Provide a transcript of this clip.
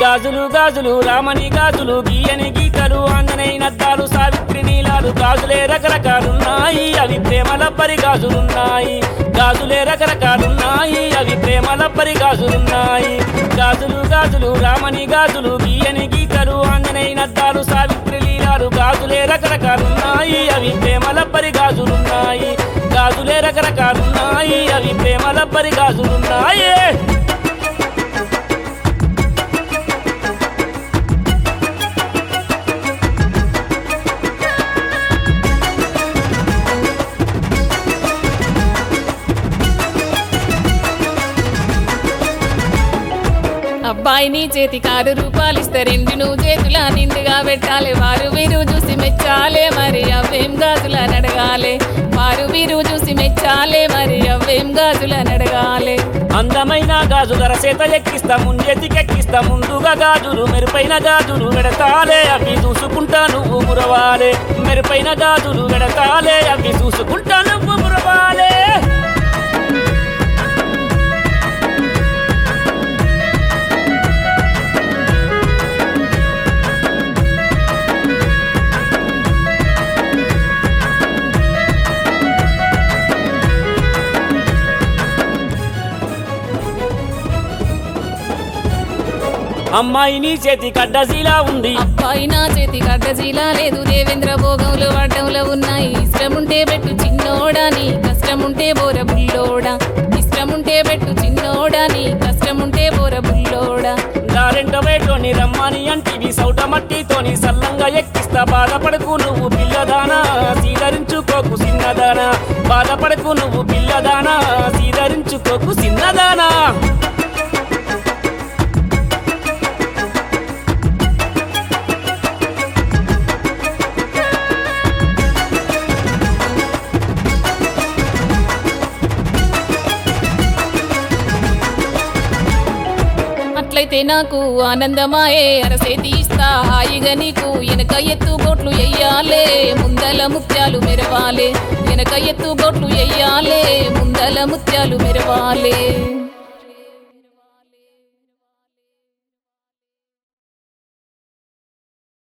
గాజులు గాజులు రామని గాజులు గీయని గీతలు ఆంజనేయ నద్దాలు సావిత్రి నీలాలు గాజులే రకరకాలున్నాయి అవి ప్రేమల పరి గాజులున్నాయి గాజులే రకరకాలున్నాయి అవి ప్రేమల పరి గాజులున్నాయి గాజులు గాజులు రామని గాజులు గీయని గీతలు ఆంజనేయ నద్దాలు సావిత్రి లీలాలు గాజులే రకరకాలున్నాయి అవి ప్రేమల పరి గాజులున్నాయి గాజులే రకరకాలున్నాయి అవి ప్రేమల పరి గాజులున్నాయి అబ్బాయి నీ చేతి కారు రూపాయలు ఇస్తే రెండు నువ్వు చేతుల నిండుగా పెట్టాలి వారు వీరు చూసి మెచ్చాలే మరి అవేం గాజులని అడగాలి వారు వీరు చూసి మెచ్చాలే మరి అవేం గాజులని అడగాలి అందమైన గాజుల రసేత ఎక్కిస్తా ముంజెతికెక్కిస్తా ముందుగా గాజులు మెరుపైన గాజులు వెడతాలే అవి చూసుకుంటా నువ్వు మురవాలే మెరుపైన గాజులు వెడతాలే అవి చూసుకుంటా నువ్వు మురవాలే అమ్మాయి నీ చేతి కడ్డసీలా ఉంది అబ్బాయి నా చేతి కడ్డజీలా లేదు దేవేంద్ర భోగంలో అడ్డంలో ఉన్నాయి ఇష్టముంటే పెట్టు చిన్నోడా నీ కష్టముంటే బోర బుల్లోడా ఇష్టముంటే పెట్టు చిన్నోడా నీ కష్టముంటే బోర బుల్లోడా దారెంట వేటోని రమ్మని అంటివి సౌట మట్టితోని సల్లంగా ఎక్కిస్తా బాధపడకు నువ్వు పిల్లదానా సీదరించుకోకు చిన్నదానా బాధపడకు నువ్వు పిల్లదానా సీదరించుకోకు చిన్నదానా అట్లయితే నాకు ఆనందమాయే అరసేతి ఇస్తా హాయిగా నీకు వెనక ఎత్తు బోట్లు ఎయ్యాలే ముందల ముత్యాలు మెరవాలే వెనక ఎత్తు బోట్లు ఎయ్యాలే ముందల ముత్యాలు మెరవాలే